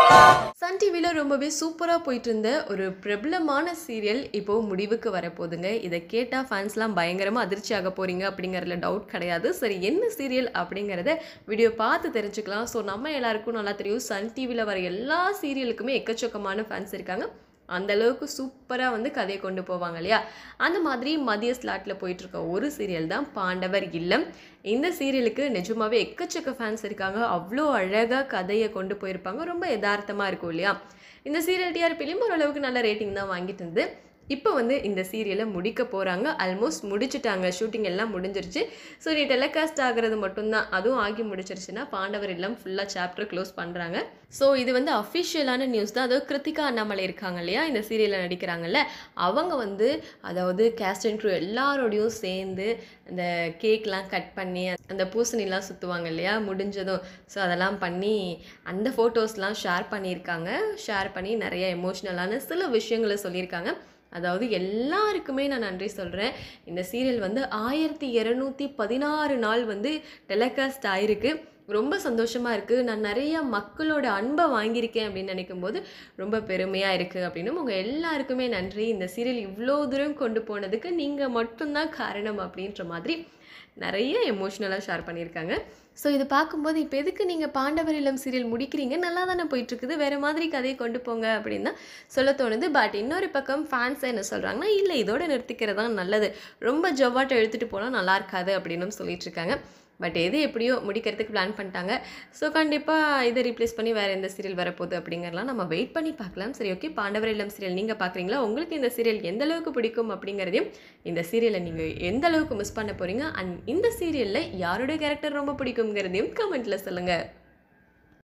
Sun டிவியில் ரொம்பவே சூப்பராக போயிட்டு இருந்த ஒரு பிரபலமான சீரியல் இப்போ முடிவுக்கு வரப்போகுதுங்க இதை கேட்டால் ஃபேன்ஸ்லாம் பயங்கரமாக அதிர்ச்சி ஆக போகிறீங்க அப்படிங்கிறதுல டவுட் கிடையாது சரி என்ன சீரியல் அப்படிங்கிறத வீடியோ பார்த்து தெரிஞ்சுக்கலாம் ஸோ நம்ம எல்லாருக்கும் நல்லா தெரியும் சன் டிவியில் வர எல்லா சீரியலுக்குமே எக்கச்சக்கமான ஃபேன்ஸ் இருக்காங்க அந்த அளவுக்கு சூப்பராக வந்து கதையை கொண்டு போவாங்க இல்லையா அந்த மாதிரி மதிய ஸ்லாட்டில் போயிட்டுருக்க ஒரு சீரியல் தான் பாண்டவர் இல்லம் இந்த சீரியலுக்கு நிஜமாவே எக்கச்சக்க ஃபேன்ஸ் இருக்காங்க அவ்வளோ அழகாக கதையை கொண்டு போயிருப்பாங்க ரொம்ப யதார்த்தமாக இருக்கும் இல்லையா இந்த சீரியல் டிஆர்பிலையும் ஓரளவுக்கு நல்ல ரேட்டிங் தான் வாங்கிட்டு இருந்து இப்போ வந்து இந்த சீரியலை முடிக்க போகிறாங்க ஆல்மோஸ்ட் முடிச்சிட்டாங்க ஷூட்டிங் எல்லாம் முடிஞ்சிருச்சு ஸோ நீ டெலிகாஸ்ட் ஆகிறது மட்டும்தான் அதுவும் ஆகி முடிச்சிருச்சுன்னா பாண்டவர் எல்லாம் ஃபுல்லாக சாப்டர் க்ளோஸ் பண்ணுறாங்க ஸோ இது வந்து அஃபிஷியலான நியூஸ் தான் அதாவது கிருத்திகா அண்ணாமலை இருக்காங்க இல்லையா இந்த சீரியலில் நடிக்கிறாங்கல்ல அவங்க வந்து அதாவது கேஸ்ட் அண்ட் க்ரூ எல்லாரோடையும் சேர்ந்து இந்த கேக்லாம் கட் பண்ணி அந்த பூசணிலாம் சுற்றுவாங்க இல்லையா முடிஞ்சதும் ஸோ அதெல்லாம் பண்ணி அந்த ஃபோட்டோஸ்லாம் ஷேர் பண்ணியிருக்காங்க ஷேர் பண்ணி நிறைய எமோஷ்னலான சில விஷயங்களை சொல்லியிருக்காங்க அதாவது எல்லாருக்குமே நான் நன்றி சொல்கிறேன் இந்த சீரியல் வந்து ஆயிரத்தி இரநூத்தி பதினாறு நாள் வந்து டெலிகாஸ்ட் ஆயிருக்கு ரொம்ப சந்தோஷமாக இருக்குது நான் நிறைய மக்களோட அன்பை வாங்கியிருக்கேன் அப்படின்னு நினைக்கும் போது ரொம்ப பெருமையாக இருக்குது அப்படின்னு உங்கள் எல்லாருக்குமே நன்றி இந்த சீரியல் இவ்வளோ தூரம் கொண்டு போனதுக்கு நீங்கள் மட்டும்தான் காரணம் அப்படின்ற மாதிரி நிறைய எமோஷ்னலாக ஷேர் பண்ணியிருக்காங்க ஸோ இது பார்க்கும்போது இப்போ எதுக்கு நீங்கள் பாண்டவர் இல்லம் சீரியல் முடிக்கிறீங்க நல்லா தானே போயிட்டுருக்குது வேறு மாதிரி கதையை கொண்டு போங்க அப்படின்னு தான் சொல்ல தோணுது பட் இன்னொரு பக்கம் ஃபேன்ஸ் என்ன சொல்கிறாங்கன்னா இல்லை இதோட நிறுத்திக்கிறது தான் நல்லது ரொம்ப ஜவ்வாட்டை எடுத்துகிட்டு போனால் நல்லா இருக்காது அப்படின்னு சொல்லிட்டு இருக்காங்க பட் எது எப்படியோ முடிக்கிறதுக்கு பிளான் பண்ணிட்டாங்க ஸோ கண்டிப்பாக இதை ரீப்ளேஸ் பண்ணி வேறு எந்த சீரியல் வரப்போகுது அப்படிங்கிறலாம் நம்ம வெயிட் பண்ணி பார்க்கலாம் சரி ஓகே பாண்டவர் இல்லம் சீரியல் நீங்கள் பார்க்குறீங்களா உங்களுக்கு இந்த சீரியல் எந்த அளவுக்கு பிடிக்கும் அப்படிங்கிறதையும் இந்த சீரியலை நீங்கள் எந்த அளவுக்கு மிஸ் பண்ண போகிறீங்க அண்ட் இந்த சீரியலில் யாரோட கேரக்டர் ரொம்ப பிடிக்குங்கிறதையும் கமெண்ட்டில் சொல்லுங்கள்